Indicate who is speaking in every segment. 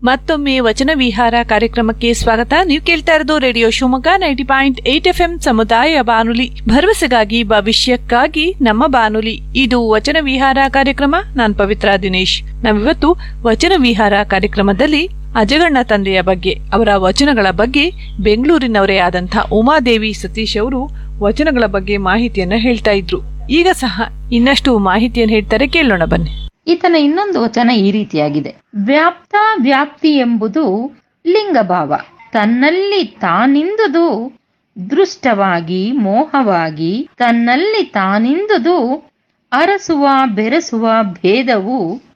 Speaker 1: ಮತ್ತೊಮ್ಮೆ ವಚನ ವಿಹಾರ ಕಾರ್ಯಕ್ರಮಕ್ಕೆ ಸ್ವಾಗತ ನೀವು ಕೇಳ್ತಾ ಇರೋದು radio Shivamogga ninety point eight F M ಸಮುದಾಯ ಬಾನುಲಿ ಭರವಸೆಗಾಗಿ ಭವಿಷ್ಯಕ್ಕಾಗಿ ನಮ್ಮ ಬಾನುಲಿ ಇದು ವಚನ ವಿಹಾರ ಕಾರ್ಯಕ್ರಮ ನಾನ್ ಪವಿತ್ರ ದಿನೇಶ್ ನಾವಿವತ್ತು ವಚನ ವಿಹಾರ ಕಾರ್ಯಕ್ರಮದಲ್ಲಿ ಅಜಗಣ್ಣ ತಂದೆಯ ಬಗ್ಗೆ ಅವರ ವಚನಗಳ ಬಗ್ಗೆ ಬೆಂಗಳೂರಿನವರೇ ಆದಂಥ ಉಮಾದೇವಿ ಸತೀಶ್ ಅವರು ವಚನಗಳ ಬಗ್ಗೆ ಮಾಹಿತಿಯನ್ನ ಹೇಳ್ತಾ ಇದ್ರು ಈಗ ಸಹ ಇನ್ನಷ್ಟು ಮಾಹಿತಿಯನ್ನು ಹೇಳ್ತಾರೆ ಕೇಳೋಣ ಬನ್ನಿ
Speaker 2: ಈತನ ಇನ್ನೊಂದು ವಚನ ಈ ರೀತಿಯಾಗಿದೆ ವ್ಯಾಪ್ತ ವ್ಯಾಪ್ತಿ ಎಂಬುದು ಲಿಂಗಭಾವ ತನ್ನಲ್ಲಿ ತಾನಿಂದುದು ದೃಷ್ಟವಾಗಿ ಮೋಹವಾಗಿ ತನ್ನಲ್ಲಿ ತಾನಿಂದುದು ಅರಸುವ ಬೆರೆಸುವ ಭೇದವು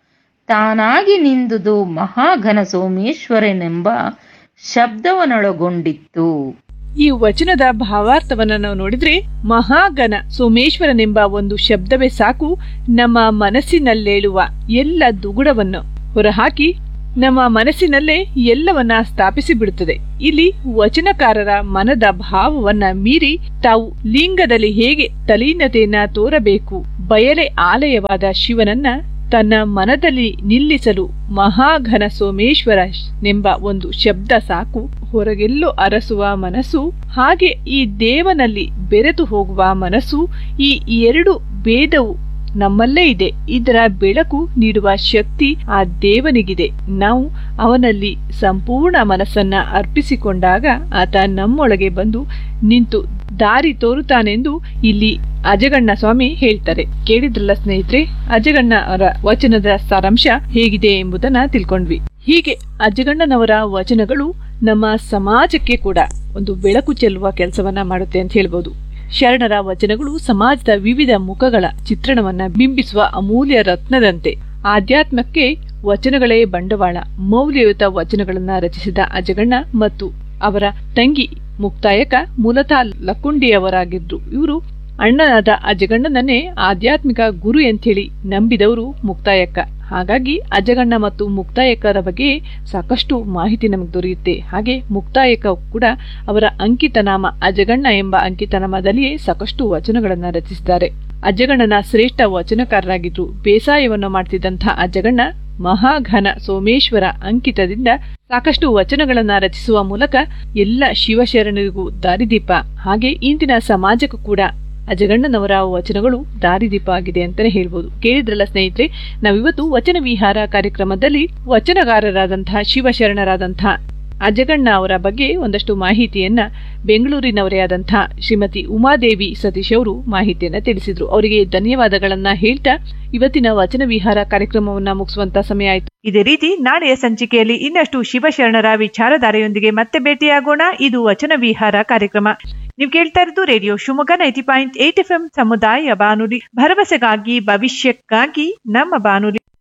Speaker 2: ತಾನಾಗಿ ನಿಂದುದು ಮಹಾಘನ ಸೋಮೇಶ್ವರನೆಂಬ ಶಬ್ದವನ್ನೊಳಗೊಂಡಿತ್ತು
Speaker 1: ಈ ವಚನದ ಭಾವಾರ್ಥವನ್ನ ನಾವು ನೋಡಿದ್ರೆ ಮಹಾಗಣ ಸೋಮೇಶ್ವರನೆಂಬ ಒಂದು ಶಬ್ದವೇ ಸಾಕು ನಮ್ಮ ಮನಸ್ಸಿನಲ್ಲೇಳುವ ಎಲ್ಲ ದುಗುಡವನ್ನು ಹೊರಹಾಕಿ ನಮ್ಮ ಮನಸ್ಸಿನಲ್ಲೇ ಎಲ್ಲವನ್ನ ಸ್ಥಾಪಿಸಿ ಬಿಡುತ್ತದೆ ಇಲ್ಲಿ ವಚನಕಾರರ ಮನದ ಭಾವವನ್ನ ಮೀರಿ ತಾವು ಲಿಂಗದಲ್ಲಿ ಹೇಗೆ ತಲೀನತೆಯನ್ನ ತೋರಬೇಕು ಬಯಲೆ ಆಲಯವಾದ ಶಿವನನ್ನ ತನ್ನ ಮನದಲ್ಲಿ ನಿಲ್ಲಿಸಲು ಮಹಾಘನ ಸೋಮೇಶ್ವರ ನೆಂಬ ಒಂದು ಶಬ್ದ ಸಾಕು ಹೊರಗೆಲ್ಲೋ ಅರಸುವ ಮನಸ್ಸು ಹಾಗೆ ಈ ದೇವನಲ್ಲಿ ಬೆರೆತು ಹೋಗುವ ಮನಸ್ಸು ಈ ಎರಡು ಭೇದವು ನಮ್ಮಲ್ಲೇ ಇದೆ ಇದರ ಬೆಳಕು ನೀಡುವ ಶಕ್ತಿ ಆ ದೇವನಿಗಿದೆ ನಾವು ಅವನಲ್ಲಿ ಸಂಪೂರ್ಣ ಮನಸ್ಸನ್ನ ಅರ್ಪಿಸಿಕೊಂಡಾಗ ಆತ ನಮ್ಮೊಳಗೆ ಬಂದು ನಿಂತು ದಾರಿ ತೋರುತ್ತಾನೆಂದು ಇಲ್ಲಿ ಅಜಗಣ್ಣ ಸ್ವಾಮಿ ಹೇಳ್ತಾರೆ ಕೇಳಿದ್ರಲ್ಲ ಸ್ನೇಹಿತರೆ ಅಜಗಣ್ಣ ಅವರ ವಚನದ ಸಾರಾಂಶ ಹೇಗಿದೆ ಎಂಬುದನ್ನ ತಿಳ್ಕೊಂಡ್ವಿ ಹೀಗೆ ಅಜಗಣ್ಣನವರ ವಚನಗಳು ನಮ್ಮ ಸಮಾಜಕ್ಕೆ ಕೂಡ ಒಂದು ಬೆಳಕು ಚೆಲ್ಲುವ ಕೆಲಸವನ್ನ ಮಾಡುತ್ತೆ ಅಂತ ಹೇಳ್ಬೋದು ಶರಣರ ವಚನಗಳು ಸಮಾಜದ ವಿವಿಧ ಮುಖಗಳ ಚಿತ್ರಣವನ್ನ ಬಿಂಬಿಸುವ ಅಮೂಲ್ಯ ರತ್ನದಂತೆ ಆಧ್ಯಾತ್ಮಕ್ಕೆ ವಚನಗಳೇ ಬಂಡವಾಳ ಮೌಲ್ಯಯುತ ವಚನಗಳನ್ನ ರಚಿಸಿದ ಅಜಗಣ್ಣ ಮತ್ತು ಅವರ ತಂಗಿ ಮುಕ್ತಾಯಕ ಮೂಲತಃ ಲಕ್ಕುಂಡಿಯವರಾಗಿದ್ರು ಇವರು ಅಣ್ಣನಾದ ಅಜಗಣ್ಣನನ್ನೇ ಆಧ್ಯಾತ್ಮಿಕ ಗುರು ಎಂಥೇಳಿ ನಂಬಿದವರು ಮುಕ್ತಾಯಕ್ಕ ಹಾಗಾಗಿ ಅಜಗಣ್ಣ ಮತ್ತು ಮುಕ್ತಾಯಕರ ಬಗ್ಗೆ ಸಾಕಷ್ಟು ಮಾಹಿತಿ ನಮಗೆ ದೊರೆಯುತ್ತೆ ಹಾಗೆ ಮುಕ್ತಾಯಕ ಕೂಡ ಅವರ ಅಂಕಿತನಾಮ ಅಜಗಣ್ಣ ಎಂಬ ಅಂಕಿತನಾಮದಲ್ಲಿಯೇ ಸಾಕಷ್ಟು ವಚನಗಳನ್ನ ರಚಿಸಿದ್ದಾರೆ ಅಜಗಣ್ಣನ ಶ್ರೇಷ್ಠ ವಚನಕಾರರಾಗಿದ್ರು ಬೇಸಾಯವನ್ನು ಮಾಡ್ತಿದ್ದಂಥ ಅಜಗಣ್ಣ ಮಹಾಘನ ಸೋಮೇಶ್ವರ ಅಂಕಿತದಿಂದ ಸಾಕಷ್ಟು ವಚನಗಳನ್ನ ರಚಿಸುವ ಮೂಲಕ ಎಲ್ಲ ಶಿವಶರಣರಿಗೂ ದಾರಿದೀಪ ಹಾಗೆ ಇಂದಿನ ಸಮಾಜಕ್ಕೂ ಕೂಡ ಅಜಗಣ್ಣನವರ ವಚನಗಳು ದಾರಿದೀಪ ಆಗಿದೆ ಅಂತಾನೆ ಹೇಳ್ಬೋದು ಕೇಳಿದ್ರಲ್ಲ ಸ್ನೇಹಿತರೆ ನಾವಿವತ್ತು ವಚನ ವಿಹಾರ ಕಾರ್ಯಕ್ರಮದಲ್ಲಿ ವಚನಗಾರರಾದಂತಹ ಶಿವಶರಣರಾದಂತಹ ಅಜಗಣ್ಣ ಅವರ ಬಗ್ಗೆ ಒಂದಷ್ಟು ಮಾಹಿತಿಯನ್ನ ಬೆಂಗಳೂರಿನವರೇ ಆದಂತಹ ಶ್ರೀಮತಿ ಉಮಾದೇವಿ ಸತೀಶ್ ಅವರು ಮಾಹಿತಿಯನ್ನ ತಿಳಿಸಿದ್ರು ಅವರಿಗೆ ಧನ್ಯವಾದಗಳನ್ನ ಹೇಳ್ತಾ ಇವತ್ತಿನ ವಚನ ವಿಹಾರ ಕಾರ್ಯಕ್ರಮವನ್ನ ಮುಗಿಸುವಂತ ಸಮಯ ಆಯಿತು ಇದೇ ರೀತಿ ನಾಳೆಯ ಸಂಚಿಕೆಯಲ್ಲಿ ಇನ್ನಷ್ಟು ಶಿವಶರಣರ ವಿಚಾರಧಾರೆಯೊಂದಿಗೆ ಮತ್ತೆ ಭೇಟಿಯಾಗೋಣ ಇದು ವಚನ ವಿಹಾರ ಕಾರ್ಯಕ್ರಮ ನೀವು ಕೇಳ್ತಾ ಇರೋದು radio Shivamogga ninety point eight F M ಸಮುದಾಯ ಬಾನುಲಿ ಭರವಸೆಗಾಗಿ ಭವಿಷ್ಯಕ್ಕಾಗಿ ನಮ್ಮ ಬಾನುಲಿ